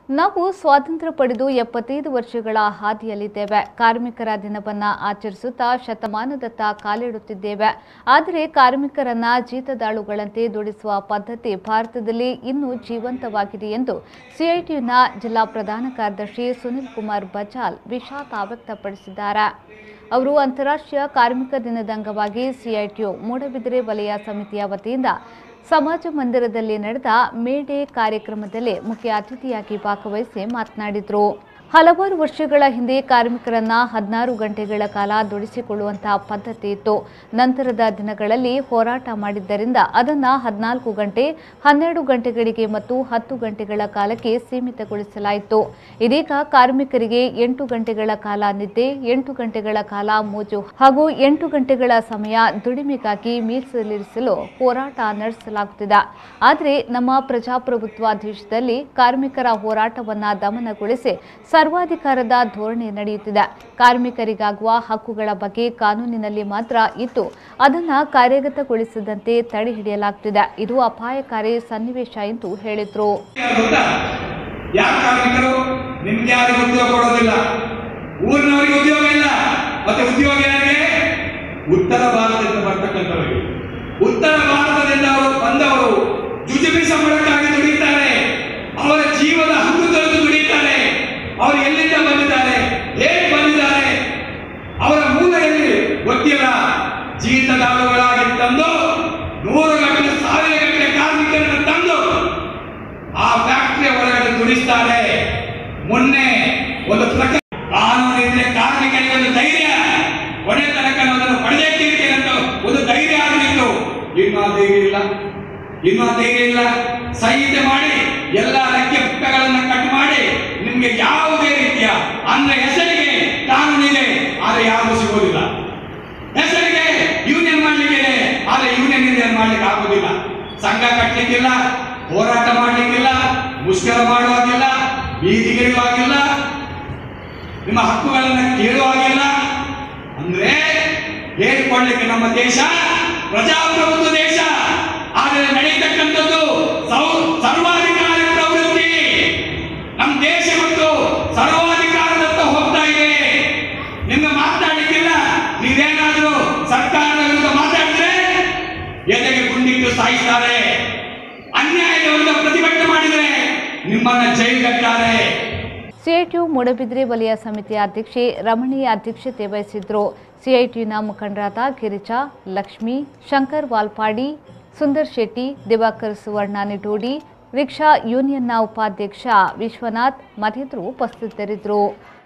ನಾವು ಸ್ವಾತಂತ್ರ್ಯ ಪಡೆದು ಎಪ್ಪತ್ತೈದು ವರ್ಷಗಳ ಹಾದಿಯಲ್ಲಿದ್ದೇವೆ ಕಾರ್ಮಿಕರ ದಿನವನ್ನ ಆಚರಿಸುತ್ತಾ ಶತಮಾನದತ್ತ ಕಾಲಿಡುತ್ತಿದ್ದೇವೆ ಆದರೆ ಕಾರ್ಮಿಕರನ್ನ ಜೀತದಾಳುಗಳಂತೆ ದುಡಿಸುವ ಪದ್ಧತಿ ಭಾರತದಲ್ಲಿ ಇನ್ನೂ ಜೀವಂತವಾಗಿದೆ ಎಂದು ಸಿಐಟಿಯುನ ಜಿಲ್ಲಾ ಪ್ರಧಾನ ಕಾರ್ಯದರ್ಶಿ ಸುನಿಲ್ ಕುಮಾರ್ ಬಜಾಲ್ ವಿಷಾದ ವ್ಯಕ್ತಪಡಿಸಿದ್ದಾರೆ ಅವರು ಅಂತಾರಾಷ್ಟ್ರೀಯ ಕಾರ್ಮಿಕ ದಿನದ ಅಂಗವಾಗಿ ಸಿಐಟಿಯು ಮೂಡಬಿದಿರೆ ವಲಯ ಸಮಿತಿಯ ವತಿಯಿಂದ ಸಮಾಜ ಮಂದಿರದಲ್ಲಿ ನಡೆದ ಮೇ ಡೇ ಕಾರ್ಯಕ್ರಮದಲ್ಲಿ ಮುಖ್ಯ ಅತಿಥಿಯಾಗಿ ಭಾಗವಹಿಸಿ ಮಾತನಾಡಿದರು ಹಲವಾರು ವರ್ಷಗಳ ಹಿಂದೆ ಕಾರ್ಮಿಕರನ್ನ ಹದಿನಾರು ಗಂಟೆಗಳ ಕಾಲ ದುಡಿಸಿಕೊಳ್ಳುವಂತಹ ಪದ್ಧತಿ ಇತ್ತು ನಂತರದ ದಿನಗಳಲ್ಲಿ ಹೋರಾಟ ಮಾಡಿದ್ದರಿಂದ ಅದನ್ನ ಹದಿನಾಲ್ಕು ಗಂಟೆ ಹನ್ನೆರಡು ಗಂಟೆಗಳಿಗೆ ಮತ್ತು ಹತ್ತು ಗಂಟೆಗಳ ಕಾಲಕ್ಕೆ ಸೀಮಿತಗೊಳಿಸಲಾಯಿತು ಇದೀಗ ಕಾರ್ಮಿಕರಿಗೆ ಎಂಟು ಗಂಟೆಗಳ ಕಾಲ ನಿದ್ದೆ ಎಂಟು ಗಂಟೆಗಳ ಕಾಲ ಮೋಜು ಹಾಗೂ ಎಂಟು ಗಂಟೆಗಳ ಸಮಯ ದುಡಿಮೆಗಾಗಿ ಮೀಸಲಿರಿಸಲು ಹೋರಾಟ ನಡೆಸಲಾಗುತ್ತಿದೆ ಆದರೆ ನಮ್ಮ ಪ್ರಜಾಪ್ರಭುತ್ವ ದೇಶದಲ್ಲಿ ಕಾರ್ಮಿಕರ ಹೋರಾಟವನ್ನ ದಮನಗೊಳಿಸಿ ಸರ್ವಾಧಿಕಾರದ ಧೋರಣೆ ನಡೆಯುತ್ತಿದೆ ಕಾರ್ಮಿಕರಿಗಾಗುವ ಹಕ್ಕುಗಳ ಬಗ್ಗೆ ಕಾನೂನಿನಲ್ಲಿ ಮಾತ್ರ ಇದ್ದು ಅದನ್ನ ಕಾರ್ಯಗತಗೊಳಿಸದಂತೆ ತಡೆ ಹಿಡಿಯಲಾಗುತ್ತಿದೆ ಇದು ಅಪಾಯಕಾರಿ ಸನ್ನಿವೇಶ ಎಂದು ಹೇಳಿದ್ರು ಯಾರು ಗೊತ್ತಾ ಯಾರ ಕಾರ್ಮಿಕರು ನಿಮ್ಗೆ ಯಾರಿಗೂ ಉದ್ಯೋಗ ಕೊಡೋದಿಲ್ಲ ಊರಿನವರಿಗೆ ಉದ್ಯೋಗ ಇಲ್ಲ ಮತ್ತೆ ಉದ್ಯೋಗ ಯಾರಿಗೆ ಉತ್ತರ ಭಾರತದಿಂದ ಬರ್ತಕ್ಕಂಥವರಿಗೆ ಉತ್ತರ ಭಾರತದಿಂದ ಅವರು ಬಂದವರು ಜುಜುಬಿ ಸಂಬಳಕ್ಕಾಗಿ ದುಡಿತಾರೆ ಅವರ ಜೀವದ ಹಕ್ಕು ತೊರೆದು ದುಡಿತಾರೆ ಅವರು ಎಲ್ಲಿಂದ ಬಂದಿದ್ದಾರೆ ಹೇಗೆ ಬಂದಿದ್ದಾರೆ ಅವರ ಮೂಲ ಎಲ್ಲಿ ಗೊತ್ತಿಲ್ಲ ಜೀತದಾಳುಗಳಾಗಿ ತಂದು ನೂರು ಗಂಟೆ ಸಾವಿರ ಗಂಟೆ ಕಾರ್ಮಿಕರನ್ನು ತಂದು ಆ ಫ್ಯಾಕ್ಟರಿ ಒಳಗಡೆ ದುಡಿಸ್ತಾರೆ ಮೊನ್ನೆ ಒಂದು ಪ್ರಕಾರ ಕಾನೂನು ಇದ್ರೆ ಕಾರ್ಮಿಕರಿಗೆ ಒಂದು ಧೈರ್ಯ ಕೊನೆ ತನಕ ನಾವು ಅದನ್ನು ಪಡೆದೇ ತೀರ್ತೀನಿ ಅಂತ ಒಂದು ಧೈರ್ಯ ಆಗಲಿತ್ತು ಇನ್ನೂ ಆ ಧೈರ್ಯ ಇಲ್ಲ ಇನ್ನೂ ಆ ಧೈರ್ಯ ಇಲ್ಲ ಸಂಹಿತೆ ಮಾಡಿ ಎಲ್ಲ ರೆಕ್ಕೆ ಪುಕ್ಕಗಳನ್ನ ಕಟ್ ಮಾಡಿ ನಿಮ್ಗೆ ಯಾವುದೇ ರೀತಿಯ ಅಂದ್ರೆ ಹೆಸರಿಗೆ ಕಾನೂನಿದೆ ಆದ್ರೆ ಯಾವುದು ಸಿಗೋದಿಲ್ಲ ಹೆಸರಿಗೆ ಯೂನಿಯನ್ ಮಾಡ್ಲಿಕ್ಕೆ ಆದ್ರೆ ಯೂನಿಯನ್ ಇಂಡಿಯನ್ ಮಾಡ್ಲಿಕ್ಕೆ ಆಗುದಿಲ್ಲ ಸಂಘ ಕಟ್ಟಲಿಕ್ಕಿಲ್ಲ ಹೋರಾಟ ಮಾಡ್ಲಿಕ್ಕಿಲ್ಲ ಮುಷ್ಕರ ಮಾಡುವಾಗಿಲ್ಲ ಬೀದಿಗಿಳಿಯುವಾಗಿಲ್ಲ ನಿಮ್ಮ ಹಕ್ಕುಗಳನ್ನ ಕೇಳುವಾಗಿಲ್ಲ ಅಂದ್ರೆ ಹೇಳಿಕೊಳ್ಳಿಕ್ಕೆ ನಮ್ಮ ದೇಶ ಪ್ರಜಾಪ್ರಭುತ್ವ ದೇಶ ಆದರೆ ನಡೀತಕ್ಕಂಥದ್ದು ಸೌ- ಸರ್ವಾಧಿಕಾರಿ ಪ್ರವೃತ್ತಿ ನಮ್ಮ ದೇಶ ಮತ್ತು ಸರ್ವಾಧಿಕಾರದತ್ತ ಹೋಗ್ತಾ ಇದೆ ನಿಮ್ಗೆ ಮಾತನಾಡಲಿಕ್ಕಿಲ್ಲ ನೀವೇನಾದ್ರೂ ಸರ್ಕಾರದ ವಿರುದ್ಧ ಮಾತಾಡಿದ್ರೆ ಎದೆಗೆ ಗುಂಡಿಟ್ಟು ಸಾಯಿಸ್ತಾರೆ ಅನ್ಯಾಯದ ವಿರುದ್ಧ ಪ್ರತಿಭಟನೆ ಮಾಡಿದ್ರೆ ನಿಮ್ಮನ್ನ ಜೈಲ್ಗಟ್ಟಾರೆ ಸಿಐಟಿಯು ಮೂಡಬಿದ್ರೆ ವಲಯ ಸಮಿತಿಯ ಅಧ್ಯಕ್ಷೆ ರಮಣಿ ಅಧ್ಯಕ್ಷತೆ ವಹಿಸಿದ್ರು ಸಿಐಟಿಯುನ ಮುಖಂಡರಾದ ಗಿರಿಜಾ ಲಕ್ಷ್ಮಿ ಶಂಕರ್ ವಾಲ್ಪಾಡಿ ಸುಂದರ್ ಶೆಟ್ಟಿ ದಿವಾಕರ್ ಸುವರ್ಣ ನಿಟೋಡಿ ರಿಕ್ಷಾ ಯೂನಿಯನ್ನ ಉಪಾಧ್ಯಕ್ಷ ವಿಶ್ವನಾಥ್ ಮತ್ತಿತರರು ಉಪಸ್ಥಿತರಿದ್ದರು